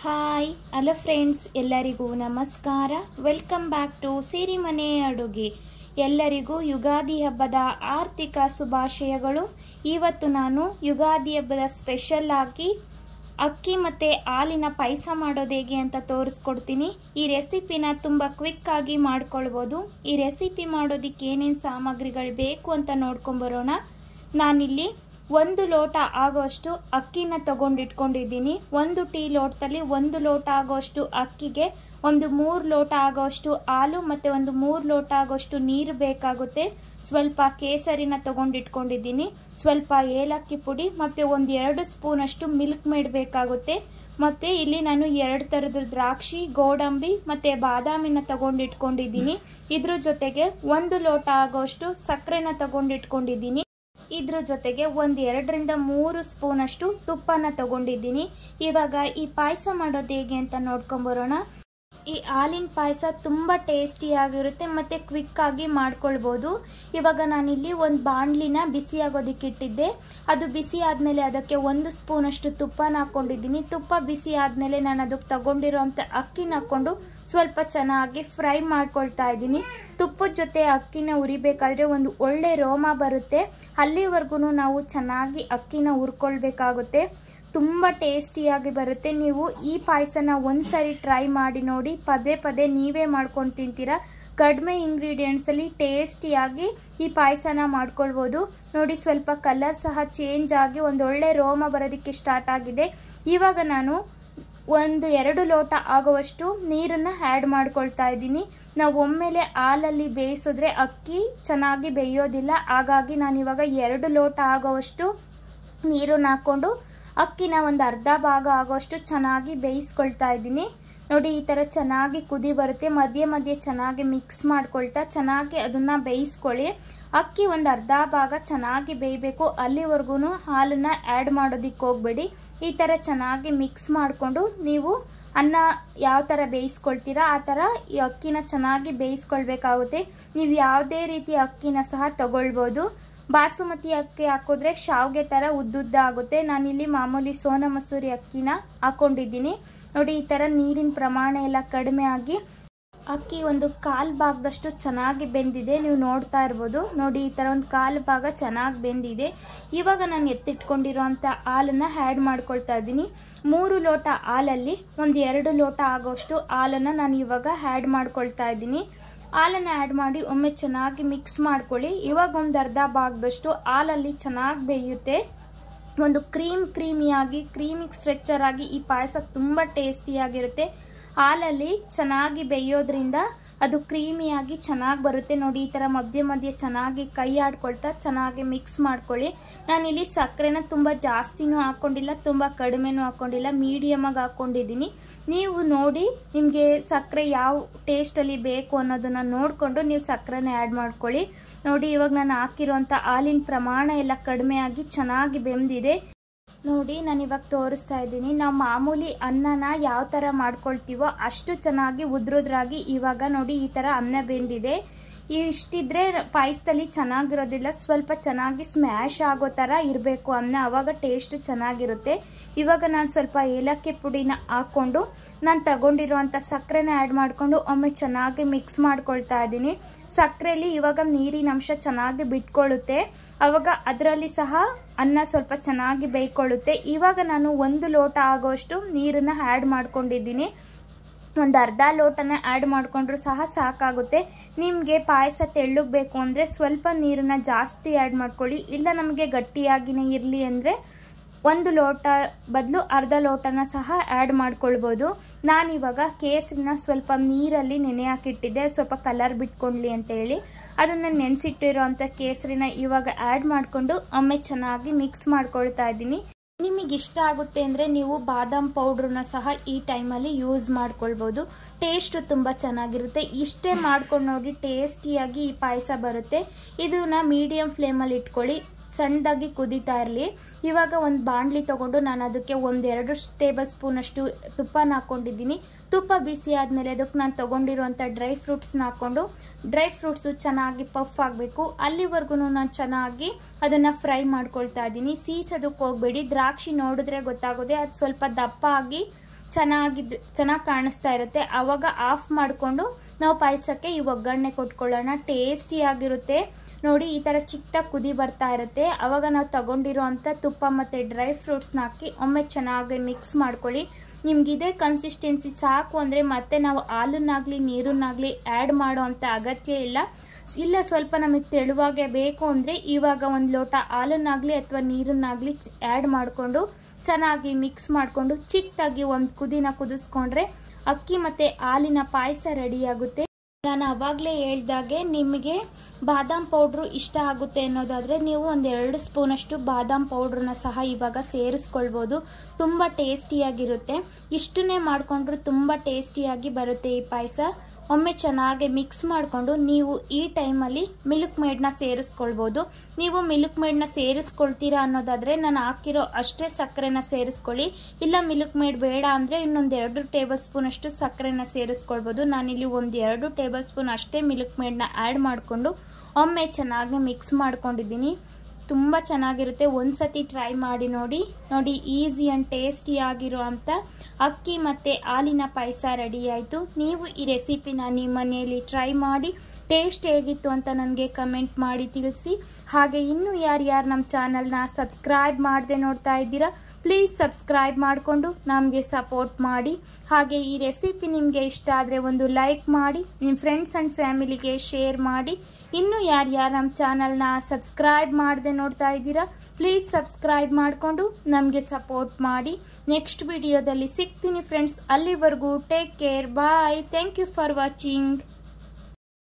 hi hello friends ಎಲ್ಲರಿಗೂ ನಮಸ್ಕಾರ welcome back to Sirimane ಅಡುಗೆ ಎಲ್ಲರಿಗೂ ಯುಗಾದಿ ಹಬ್ಬದ ಆರ್ಥಿಕ ಶುಭಾಶಯಗಳು ಇವತ್ತು ನಾನು ಯುಗಾದಿ ಹಬ್ಬದ ಸ್ಪೆಷಲ್ ಆಗಿ ಅಕ್ಕಿ ಮತ್ತು ಹಾಲಿನ ಪಾಯಸ ಮಾಡೋದು ಹೇಗೆ ಅಂತ ತೋರಿಸ್ಕೊಡ್ತೀನಿ ಈ ರೆಸಿಪಿನ ತುಂಬ ಕ್ವಿಕ್ಕಾಗಿ ಮಾಡ್ಕೊಳ್ಬೋದು ಈ ರೆಸಿಪಿ ಮಾಡೋದಕ್ಕೆ ಏನೇನು ಸಾಮಗ್ರಿಗಳು ಬೇಕು ಅಂತ ನೋಡ್ಕೊಂಬರೋಣ ನಾನಿಲ್ಲಿ ಒಂದು ಲೋಟ ಆಗೋಷ್ಟು ಅಕ್ಕಿನ ತಗೊಂಡಿಟ್ಕೊಂಡಿದ್ದೀನಿ ಒಂದು ಟೀ ಲೋಟದಲ್ಲಿ ಒಂದು ಲೋಟ ಆಗೋಷ್ಟು ಅಕ್ಕಿಗೆ ಒಂದು ಮೂರು ಲೋಟ ಆಗೋಷ್ಟು ಹಾಲು ಮತ್ತು ಒಂದು ಮೂರು ಲೋಟ ಆಗೋಷ್ಟು ನೀರು ಬೇಕಾಗುತ್ತೆ ಸ್ವಲ್ಪ ಕೇಸರಿನ ತಗೊಂಡಿಟ್ಕೊಂಡಿದ್ದೀನಿ ಸ್ವಲ್ಪ ಏಲಕ್ಕಿ ಪುಡಿ ಮತ್ತು ಒಂದು ಎರಡು ಸ್ಪೂನಷ್ಟು ಮಿಲ್ಕ್ ಮೇಡ್ ಬೇಕಾಗುತ್ತೆ ಮತ್ತು ಇಲ್ಲಿ ನಾನು ಎರಡು ಥರದ ದ್ರಾಕ್ಷಿ ಗೋಡಂಬಿ ಮತ್ತು ಬಾದಾಮಿನ ತಗೊಂಡಿಟ್ಕೊಂಡಿದ್ದೀನಿ ಇದ್ರ ಜೊತೆಗೆ ಒಂದು ಲೋಟ ಆಗೋಷ್ಟು ಸಕ್ಕರೆನ ತಗೊಂಡಿಟ್ಕೊಂಡಿದ್ದೀನಿ ಇದ್ರ ಜೊತೆಗೆ ಒಂದು ಎರಡರಿಂದ ಮೂರು ಸ್ಪೂನಷ್ಟು ತುಪ್ಪನ ತಗೊಂಡಿದ್ದೀನಿ ಇವಾಗ ಈ ಪಾಯಸ ಮಾಡೋದು ಹೇಗೆ ಅಂತ ನೋಡ್ಕೊಂಬರೋಣ ಈ ಹಾಲಿನ ಪಾಯಸ ತುಂಬ ಟೇಸ್ಟಿಯಾಗಿರುತ್ತೆ ಮತ್ತು ಕ್ವಿಕ್ಕಾಗಿ ಮಾಡ್ಕೊಳ್ಬೋದು ಇವಾಗ ನಾನಿಲ್ಲಿ ಒಂದು ಬಾಣಲಿನ ಬಿಸಿ ಆಗೋದಕ್ಕೆ ಇಟ್ಟಿದ್ದೆ ಅದು ಬಿಸಿ ಆದಮೇಲೆ ಅದಕ್ಕೆ ಒಂದು ಸ್ಪೂನಷ್ಟು ತುಪ್ಪನ ಹಾಕ್ಕೊಂಡಿದ್ದೀನಿ ತುಪ್ಪ ಬಿಸಿ ಆದಮೇಲೆ ನಾನು ಅದಕ್ಕೆ ತಗೊಂಡಿರೋಂಥ ಅಕ್ಕಿನ ಹಾಕ್ಕೊಂಡು ಸ್ವಲ್ಪ ಚೆನ್ನಾಗಿ ಫ್ರೈ ಮಾಡ್ಕೊಳ್ತಾ ಇದ್ದೀನಿ ತುಪ್ಪದ ಜೊತೆ ಅಕ್ಕಿನ ಉರಿಬೇಕಾದ್ರೆ ಒಂದು ಒಳ್ಳೆ ರೋಮ ಬರುತ್ತೆ ಅಲ್ಲಿವರೆಗೂ ನಾವು ಚೆನ್ನಾಗಿ ಅಕ್ಕಿನ ಹುರ್ಕೊಳ್ಬೇಕಾಗುತ್ತೆ ತುಂಬ ಟೇಸ್ಟಿಯಾಗಿ ಬರುತ್ತೆ ನೀವು ಈ ಪಾಯಸನ ಒಂದು ಸಾರಿ ಟ್ರೈ ಮಾಡಿ ನೋಡಿ ಪದೇ ಪದೇ ನೀವೇ ಮಾಡ್ಕೊಂಡು ತಿಂತೀರಾ ಕಡಿಮೆ ಇಂಗ್ರೀಡಿಯೆಂಟ್ಸಲ್ಲಿ ಟೇಸ್ಟಿಯಾಗಿ ಈ ಪಾಯಸನ ಮಾಡ್ಕೊಳ್ಬೋದು ನೋಡಿ ಸ್ವಲ್ಪ ಕಲರ್ ಸಹ ಚೇಂಜ್ ಆಗಿ ಒಂದು ಒಳ್ಳೆ ರೋಮ ಬರೋದಕ್ಕೆ ಸ್ಟಾರ್ಟ್ ಆಗಿದೆ ಇವಾಗ ನಾನು ಒಂದು ಎರಡು ಲೋಟ ಆಗುವಷ್ಟು ನೀರನ್ನು ಆ್ಯಡ್ ಮಾಡ್ಕೊಳ್ತಾ ಇದ್ದೀನಿ ನಾವು ಒಮ್ಮೆಲೆ ಹಾಲಲ್ಲಿ ಬೇಯಿಸಿದ್ರೆ ಅಕ್ಕಿ ಚೆನ್ನಾಗಿ ಬೇಯೋದಿಲ್ಲ ಹಾಗಾಗಿ ನಾನಿವಾಗ ಎರಡು ಲೋಟ ಆಗೋವಷ್ಟು ನೀರನ್ನು ಹಾಕ್ಕೊಂಡು ಅಕ್ಕಿನ ಒಂದು ಅರ್ಧ ಭಾಗ ಆಗೋಷ್ಟು ಚೆನ್ನಾಗಿ ಬೇಯಿಸ್ಕೊಳ್ತಾ ಇದ್ದೀನಿ ನೋಡಿ ಈ ಥರ ಚೆನ್ನಾಗಿ ಕುದಿ ಬರುತ್ತೆ ಮಧ್ಯೆ ಮಧ್ಯೆ ಚೆನ್ನಾಗಿ ಮಿಕ್ಸ್ ಮಾಡ್ಕೊಳ್ತಾ ಚೆನ್ನಾಗಿ ಅದನ್ನು ಬೇಯಿಸ್ಕೊಳ್ಳಿ ಅಕ್ಕಿ ಒಂದು ಅರ್ಧ ಭಾಗ ಚೆನ್ನಾಗಿ ಬೇಯಬೇಕು ಅಲ್ಲಿವರೆಗೂ ಹಾಲನ್ನು ಆ್ಯಡ್ ಮಾಡೋದಕ್ಕೆ ಹೋಗಬೇಡಿ ಈ ಥರ ಚೆನ್ನಾಗಿ ಮಿಕ್ಸ್ ಮಾಡಿಕೊಂಡು ನೀವು ಅನ್ನ ಯಾವ ಥರ ಬೇಯಿಸ್ಕೊಳ್ತೀರಾ ಆ ಥರ ಈ ಅಕ್ಕಿನ ಚೆನ್ನಾಗಿ ಬೇಯಿಸ್ಕೊಳ್ಬೇಕಾಗುತ್ತೆ ನೀವು ಯಾವುದೇ ರೀತಿ ಅಕ್ಕಿನ ಸಹ ತಗೊಳ್ಬೋದು ಬಾಸುಮತಿ ಅಕ್ಕಿ ಹಾಕಿದ್ರೆ ಶಾವ್ಗೆ ಥರ ಉದ್ದುದ್ದ ಆಗುತ್ತೆ ನಾನಿಲ್ಲಿ ಮಾಮೂಲಿ ಸೋನಾ ಮಸೂರಿ ಅಕ್ಕಿನ ಹಾಕ್ಕೊಂಡಿದ್ದೀನಿ ನೋಡಿ ಈ ಥರ ನೀರಿನ ಪ್ರಮಾಣ ಎಲ್ಲ ಕಡಿಮೆ ಆಗಿ ಅಕ್ಕಿ ಒಂದು ಕಾಲು ಭಾಗದಷ್ಟು ಚೆನ್ನಾಗಿ ಬೆಂದಿದೆ ನೀವು ನೋಡ್ತಾ ಇರ್ಬೋದು ನೋಡಿ ಈ ಥರ ಒಂದು ಕಾಲು ಭಾಗ ಚೆನ್ನಾಗಿ ಬೆಂದಿದೆ ಇವಾಗ ನಾನು ಎತ್ತಿಟ್ಕೊಂಡಿರೋಂಥ ಹಾಲನ್ನು ಆ್ಯಡ್ ಮಾಡ್ಕೊಳ್ತಾ ಇದ್ದೀನಿ ಮೂರು ಲೋಟ ಹಾಲಲ್ಲಿ ಒಂದು ಎರಡು ಲೋಟ ಆಗೋಷ್ಟು ಹಾಲನ್ನು ನಾನು ಇವಾಗ ಆ್ಯಡ್ ಮಾಡ್ಕೊಳ್ತಾ ಇದ್ದೀನಿ ಹಾಲನ್ನು ಆ್ಯಡ್ ಮಾಡಿ ಒಮ್ಮೆ ಚೆನ್ನಾಗಿ ಮಿಕ್ಸ್ ಮಾಡ್ಕೊಳ್ಳಿ ಇವಾಗ ಒಂದು ಅರ್ಧ ಭಾಗದಷ್ಟು ಹಾಲಲ್ಲಿ ಚೆನ್ನಾಗಿ ಬೇಯುತ್ತೆ ಒಂದು ಕ್ರೀಮ್ ಕ್ರೀಮಿಯಾಗಿ ಕ್ರೀಮಿ ಸ್ಟ್ರೆಚ್ಚರ್ ಆಗಿ ಈ ಪಾಯಸ ತುಂಬ ಟೇಸ್ಟಿಯಾಗಿರುತ್ತೆ ಹಾಲಲ್ಲಿ ಚೆನ್ನಾಗಿ ಬೇಯೋದ್ರಿಂದ ಅದು ಕ್ರೀಮಿಯಾಗಿ ಚೆನ್ನಾಗಿ ಬರುತ್ತೆ ನೋಡಿ ಈ ಥರ ಮಧ್ಯೆ ಮಧ್ಯೆ ಚೆನ್ನಾಗಿ ಕೈ ಆಡ್ಕೊಳ್ತಾ ಚೆನ್ನಾಗಿ ಮಿಕ್ಸ್ ಮಾಡ್ಕೊಳ್ಳಿ ನಾನಿಲ್ಲಿ ಸಕ್ಕರೆನ ತುಂಬ ಜಾಸ್ತಿನೂ ಹಾಕ್ಕೊಂಡಿಲ್ಲ ತುಂಬ ಕಡಿಮೆನೂ ಹಾಕ್ಕೊಂಡಿಲ್ಲ ಮೀಡಿಯಮಾಗಿ ಹಾಕ್ಕೊಂಡಿದ್ದೀನಿ ನೀವು ನೋಡಿ ನಿಮಗೆ ಸಕ್ಕರೆ ಯಾವ ಟೇಸ್ಟಲ್ಲಿ ಬೇಕು ಅನ್ನೋದನ್ನು ನೋಡಿಕೊಂಡು ನೀವು ಸಕ್ಕರೆನ ಆ್ಯಡ್ ಮಾಡ್ಕೊಳ್ಳಿ ನೋಡಿ ಇವಾಗ ನಾನು ಹಾಕಿರೋಂಥ ಹಾಲಿನ ಪ್ರಮಾಣ ಎಲ್ಲ ಕಡಿಮೆ ಆಗಿ ಚೆನ್ನಾಗಿ ಬೆಂದಿದೆ ನೋಡಿ ನಾನು ಇವಾಗ ತೋರಿಸ್ತಾ ಇದ್ದೀನಿ ನಾವು ಮಾಮೂಲಿ ಅನ್ನನ ಯಾವ ಥರ ಮಾಡ್ಕೊಳ್ತೀವೋ ಅಷ್ಟು ಚೆನ್ನಾಗಿ ಉದ್ರುದ್ರಾಗಿ ಇವಾಗ ನೋಡಿ ಈ ಥರ ಅನ್ನ ಬೆಂದಿದೆ ಇಷ್ಟಿದ್ರೆ ಪಾಯಸದಲ್ಲಿ ಚೆನ್ನಾಗಿರೋದಿಲ್ಲ ಸ್ವಲ್ಪ ಚೆನ್ನಾಗಿ ಸ್ಮ್ಯಾಶ್ ಆಗೋ ಥರ ಇರಬೇಕು ಅನ್ನ ಆವಾಗ ಟೇಸ್ಟ್ ಚೆನ್ನಾಗಿರುತ್ತೆ ಇವಾಗ ನಾನು ಸ್ವಲ್ಪ ಏಲಕ್ಕಿ ಪುಡಿನ ಹಾಕ್ಕೊಂಡು ನಾನು ತಗೊಂಡಿರುವಂಥ ಸಕ್ಕರೆನ ಆ್ಯಡ್ ಮಾಡಿಕೊಂಡು ಒಮ್ಮೆ ಚೆನ್ನಾಗಿ ಮಿಕ್ಸ್ ಮಾಡ್ಕೊಳ್ತಾ ಇದ್ದೀನಿ ಸಕ್ಕರೆಯಲ್ಲಿ ಇವಾಗ ನೀರಿನ ಅಂಶ ಚೆನ್ನಾಗಿ ಬಿಟ್ಕೊಳ್ಳುತ್ತೆ ಆವಾಗ ಅದರಲ್ಲಿ ಸಹ ಅನ್ನ ಸ್ವಲ್ಪ ಚೆನ್ನಾಗಿ ಬೇಯ್ಕೊಳ್ಳುತ್ತೆ ಇವಾಗ ನಾನು ಒಂದು ಲೋಟ ಆಗೋಷ್ಟು ನೀರನ್ನು ಆ್ಯಡ್ ಮಾಡ್ಕೊಂಡಿದ್ದೀನಿ ಒಂದು ಅರ್ಧ ಲೋಟನ ಆ್ಯಡ್ ಮಾಡಿಕೊಂಡ್ರೂ ಸಹ ಸಾಕಾಗುತ್ತೆ ನಿಮಗೆ ಪಾಯಸ ತೆಳ್ಳಗೆ ಬೇಕು ಅಂದರೆ ಸ್ವಲ್ಪ ನೀರನ್ನು ಜಾಸ್ತಿ ಆ್ಯಡ್ ಮಾಡ್ಕೊಳ್ಳಿ ಇಲ್ಲ ನಮಗೆ ಗಟ್ಟಿಯಾಗಿನೇ ಇರಲಿ ಅಂದರೆ ಒಂದು ಲೋಟ ಬದಲು ಅರ್ಧ ಲೋಟನ ಸಹ ಆ್ಯಡ್ ಮಾಡ್ಕೊಳ್ಬೋದು ನಾನಿವಾಗ ಕೇಸರಿನ ಸ್ವಲ್ಪ ನೀರಲ್ಲಿ ನೆನೆ ಹಾಕಿಟ್ಟಿದ್ದೆ ಸ್ವಲ್ಪ ಕಲರ್ ಬಿಟ್ಕೊಳ್ಳಿ ಅಂತ ಹೇಳಿ ಅದನ್ನು ನೆನೆಸಿಟ್ಟಿರೋಂಥ ಕೇಸರಿನ ಇವಾಗ ಆ್ಯಡ್ ಮಾಡಿಕೊಂಡು ಒಮ್ಮೆ ಚೆನ್ನಾಗಿ ಮಿಕ್ಸ್ ಮಾಡ್ಕೊಳ್ತಾ ಇದ್ದೀನಿ ನಿಮಗೆ ಇಷ್ಟ ಆಗುತ್ತೆ ಅಂದರೆ ನೀವು ಬಾದಾಮ್ ಪೌಡ್ರನ್ನ ಸಹ ಈ ಟೈಮಲ್ಲಿ ಯೂಸ್ ಮಾಡ್ಕೊಳ್ಬೋದು ಟೇಸ್ಟು ತುಂಬ ಚೆನ್ನಾಗಿರುತ್ತೆ ಇಷ್ಟೇ ಮಾಡ್ಕೊಂಡು ನೋಡಿ ಟೇಸ್ಟಿಯಾಗಿ ಈ ಪಾಯಸ ಬರುತ್ತೆ ಇದನ್ನ ಮೀಡಿಯಮ್ ಫ್ಲೇಮಲ್ಲಿ ಇಟ್ಕೊಳ್ಳಿ ಸಣ್ಣದಾಗಿ ಕುದೀತಾ ಇರಲಿ ಇವಾಗ ಒಂದು ಬಾಣಲಿ ತೊಗೊಂಡು ನಾನು ಅದಕ್ಕೆ ಒಂದೆರಡು ಟೇಬಲ್ ಸ್ಪೂನಷ್ಟು ತುಪ್ಪನ ಹಾಕ್ಕೊಂಡಿದ್ದೀನಿ ತುಪ್ಪ ಬಿಸಿ ಆದಮೇಲೆ ಅದಕ್ಕೆ ನಾನು ತೊಗೊಂಡಿರುವಂಥ ಡ್ರೈ ಫ್ರೂಟ್ಸ್ನ ಹಾಕ್ಕೊಂಡು ಡ್ರೈ ಫ್ರೂಟ್ಸು ಚೆನ್ನಾಗಿ ಪಫ್ ಆಗಬೇಕು ಅಲ್ಲಿವರೆಗೂ ನಾನು ಚೆನ್ನಾಗಿ ಅದನ್ನು ಫ್ರೈ ಮಾಡ್ಕೊಳ್ತಾ ಇದ್ದೀನಿ ಸೀಸೋದಕ್ಕೆ ಹೋಗಬೇಡಿ ದ್ರಾಕ್ಷಿ ನೋಡಿದ್ರೆ ಗೊತ್ತಾಗೋದೆ ಅದು ಸ್ವಲ್ಪ ದಪ್ಪ ಆಗಿ ಚೆನ್ನಾಗಿದ್ದು ಚೆನ್ನಾಗಿ ಕಾಣಿಸ್ತಾ ಇರುತ್ತೆ ಆವಾಗ ಆಫ್ ಮಾಡಿಕೊಂಡು ನಾವು ಪಾಯಸಕ್ಕೆ ಈ ಒಗ್ಗರಣೆ ಕೊಟ್ಕೊಳ್ಳೋಣ ಟೇಸ್ಟಿಯಾಗಿರುತ್ತೆ ನೋಡಿ ಈ ಥರ ಚಿಕ್ಕದಾಗಿ ಕುದಿ ಬರ್ತಾ ಇರುತ್ತೆ ಆವಾಗ ನಾವು ತಗೊಂಡಿರೋ ಅಂಥ ತುಪ್ಪ ಮತ್ತು ಡ್ರೈ ಫ್ರೂಟ್ಸ್ನ ಹಾಕಿ ಒಮ್ಮೆ ಚೆನ್ನಾಗಿ ಮಿಕ್ಸ್ ಮಾಡ್ಕೊಳ್ಳಿ ನಿಮ್ಗೆ ಇದೇ ಕನ್ಸಿಸ್ಟೆನ್ಸಿ ಸಾಕು ಅಂದರೆ ಮತ್ತೆ ನಾವು ಹಾಲನ್ನಾಗಲಿ ನೀರನ್ನಾಗಲಿ ಆ್ಯಡ್ ಮಾಡೋ ಅಂಥ ಅಗತ್ಯ ಇಲ್ಲ ಇಲ್ಲ ಸ್ವಲ್ಪ ನಮಗೆ ತೆಳುವಾಗೆ ಬೇಕು ಅಂದರೆ ಇವಾಗ ಒಂದು ಲೋಟ ಹಾಲನ್ನಾಗಲಿ ಅಥವಾ ನೀರನ್ನಾಗಲಿ ಆ್ಯಡ್ ಮಾಡಿಕೊಂಡು ಚೆನ್ನಾಗಿ ಮಿಕ್ಸ್ ಮಾಡಿಕೊಂಡು ಚಿಕ್ಕದಾಗಿ ಒಂದು ಕುದಿನ ಕುದಿಸ್ಕೊಂಡ್ರೆ ಅಕ್ಕಿ ಮತ್ತು ಹಾಲಿನ ಪಾಯಸ ರೆಡಿಯಾಗುತ್ತೆ ನಾನು ಆವಾಗಲೇ ಹೇಳ್ದಾಗೆ ನಿಮಗೆ ಬಾದಾಮ್ ಪೌಡ್ರು ಇಷ್ಟ ಆಗುತ್ತೆ ಅನ್ನೋದಾದರೆ ನೀವು ಒಂದು ಎರಡು ಸ್ಪೂನಷ್ಟು ಬಾದಾಮ್ ಪೌಡ್ರನ್ನ ಸಹ ಇವಾಗ ಸೇರಿಸ್ಕೊಳ್ಬೋದು ತುಂಬ ಟೇಸ್ಟಿಯಾಗಿರುತ್ತೆ ಇಷ್ಟನ್ನೇ ಮಾಡಿಕೊಂಡ್ರು ತುಂಬ ಟೇಸ್ಟಿಯಾಗಿ ಬರುತ್ತೆ ಈ ಪಾಯಸ ಒಮ್ಮೆ ಚೆನ್ನಾಗಿ ಮಿಕ್ಸ್ ಮಾಡಿಕೊಂಡು ನೀವು ಈ ಟೈಮಲ್ಲಿ ಮಿಲ್ಕ್ ಮೇಡ್ನ ಸೇರಿಸ್ಕೊಳ್ಬೋದು ನೀವು ಮಿಲ್ಕ್ ಮೇಡ್ನ ಸೇರಿಸ್ಕೊಳ್ತೀರಾ ಅನ್ನೋದಾದರೆ ನಾನು ಹಾಕಿರೋ ಅಷ್ಟೇ ಸಕ್ಕರೆನ ಸೇರಿಸ್ಕೊಳ್ಳಿ ಇಲ್ಲ ಮಿಲ್ಕ್ ಮೇಡ್ ಬೇಡ ಅಂದರೆ ಇನ್ನೊಂದು ಎರಡು ಟೇಬಲ್ ಸ್ಪೂನ್ ಅಷ್ಟು ಸಕ್ಕರೆನ ಸೇರಿಸ್ಕೊಳ್ಬೋದು ನಾನಿಲ್ಲಿ ಒಂದು ಎರಡು ಟೇಬಲ್ ಸ್ಪೂನ್ ಅಷ್ಟೇ ಮಿಲ್ಕ್ ಮೇಡ್ನ ಆ್ಯಡ್ ಮಾಡಿಕೊಂಡು ಒಮ್ಮೆ ಚೆನ್ನಾಗಿ ಮಿಕ್ಸ್ ಮಾಡ್ಕೊಂಡಿದ್ದೀನಿ ತುಂಬ ಚೆನ್ನಾಗಿರುತ್ತೆ ಒಂದು ಸತಿ ಟ್ರೈ ಮಾಡಿ ನೋಡಿ ನೋಡಿ ಈಸಿ ಆ್ಯಂಡ್ ಟೇಸ್ಟಿಯಾಗಿರೋ ಅಂಥ ಅಕ್ಕಿ ಮತ್ತು ಹಾಲಿನ ಪಾಯಸ ರೆಡಿ ಆಯಿತು ನೀವು ಈ ರೆಸಿಪಿನ ನಿಮ್ಮ ಮನೆಯಲ್ಲಿ ಟ್ರೈ ಮಾಡಿ ಟೇಸ್ಟ್ ಹೇಗಿತ್ತು ಅಂತ ನನಗೆ ಕಮೆಂಟ್ ಮಾಡಿ ತಿಳಿಸಿ ಹಾಗೆ ಇನ್ನೂ ಯಾರ್ಯಾರು ನಮ್ಮ ಚಾನಲ್ನ ಸಬ್ಸ್ಕ್ರೈಬ್ ಮಾಡದೆ ನೋಡ್ತಾ ಇದ್ದೀರಾ ಪ್ಲೀಸ್ ಸಬ್ಸ್ಕ್ರೈಬ್ ಮಾಡಿಕೊಂಡು ನಮಗೆ ಸಪೋರ್ಟ್ ಮಾಡಿ ಹಾಗೆ ಈ ರೆಸಿಪಿ ನಿಮಗೆ ಇಷ್ಟ ಆದರೆ ಒಂದು ಲೈಕ್ ಮಾಡಿ ನಿಮ್ಮ ಫ್ರೆಂಡ್ಸ್ ಆ್ಯಂಡ್ ಫ್ಯಾಮಿಲಿಗೆ ಶೇರ್ ಮಾಡಿ ಇನ್ನೂ ಯಾರ್ಯಾರು ನಮ್ಮ ಚಾನಲ್ನ ಸಬ್ಸ್ಕ್ರೈಬ್ ಮಾಡದೆ ನೋಡ್ತಾ ಇದ್ದೀರಾ ಪ್ಲೀಸ್ ಸಬ್ಸ್ಕ್ರೈಬ್ ಮಾಡಿಕೊಂಡು ನಮಗೆ ಸಪೋರ್ಟ್ ಮಾಡಿ ನೆಕ್ಸ್ಟ್ ವಿಡಿಯೋದಲ್ಲಿ ಸಿಗ್ತೀನಿ ಫ್ರೆಂಡ್ಸ್ ಅಲ್ಲಿವರೆಗೂ take care bye thank you for watching